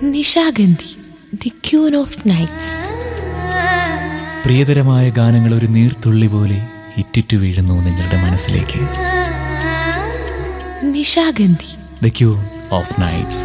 Nishagandhi the queen of nights പ്രിയതരമായ ഗാനങ്ങൾ ഒരു നീർത്തുള്ളി പോലെ ഇറ്റിറ്റു വീഴുന്നു നിങ്ങളുടെ മനസ്സിലേക്ക് Nishagandhi the queen of nights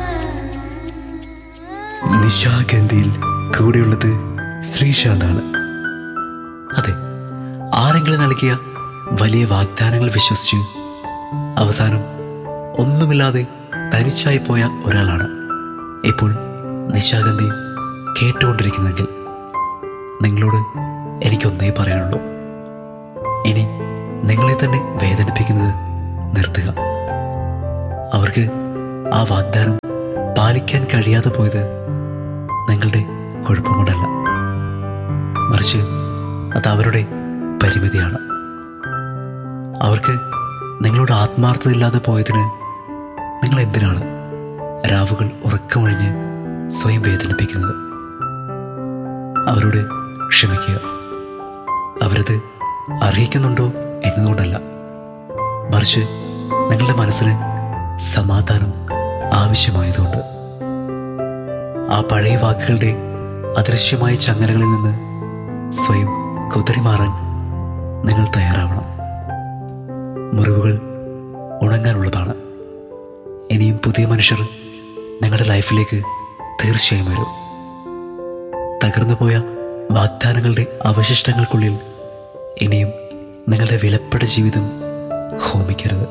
നിശാഗന്ധിയിൽ കൂടെയുള്ളത് ശ്രീശാന്താണ് അതെ ആരെങ്കിലും നൽകിയ വലിയ വാഗ്ദാനങ്ങൾ വിശ്വസിച്ച് അവസാനം ഒന്നുമില്ലാതെ തനിച്ചായി പോയ ഒരാളാണ് ഇപ്പോൾ നിശാഗന്ധി കേട്ടുകൊണ്ടിരിക്കുന്നെങ്കിൽ നിങ്ങളോട് എനിക്കൊന്നേ പറയാനുള്ളൂ ഇനി നിങ്ങളെ തന്നെ വേദനിപ്പിക്കുന്നത് നിർത്തുക അവർക്ക് ആ വാഗ്ദാനം പാലിക്കാൻ കഴിയാതെ പോയത് നിങ്ങളുടെ കുഴപ്പം കൊണ്ടല്ല മറിച്ച് അത് അവരുടെ പരിമിതിയാണ് അവർക്ക് നിങ്ങളോട് ആത്മാർത്ഥതയില്ലാതെ പോയതിന് നിങ്ങൾ എന്തിനാണ് രാവുകൾ ഉറക്കമൊഴിഞ്ഞ് സ്വയം വേദനിപ്പിക്കുന്നത് അവരോട് ക്ഷമിക്കുക അവരത് അർഹിക്കുന്നുണ്ടോ എന്നതുകൊണ്ടല്ല മറിച്ച് നിങ്ങളുടെ മനസ്സിന് സമാധാനം ആവശ്യമായതുകൊണ്ട് ആ പഴയ വാക്കുകളുടെ അദൃശ്യമായ ചങ്ങലകളിൽ നിന്ന് സ്വയം കുതറിമാറാൻ നിങ്ങൾ തയ്യാറാവണം മുറിവുകൾ ഉണങ്ങാനുള്ളതാണ് ഇനിയും പുതിയ മനുഷ്യർ നിങ്ങളുടെ ലൈഫിലേക്ക് തീർച്ചയായും വരും തകർന്നു പോയ വാഗ്ദാനങ്ങളുടെ അവശിഷ്ടങ്ങൾക്കുള്ളിൽ ഇനിയും നിങ്ങളുടെ വിലപ്പെട്ട ജീവിതം ഹോമിക്കരുത്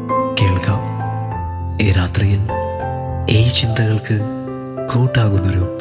കേൾക്കാം ഈ രാത്രിയിൽ ഈ ചിന്തകൾക്ക് കൂട്ടാകുന്നൊരു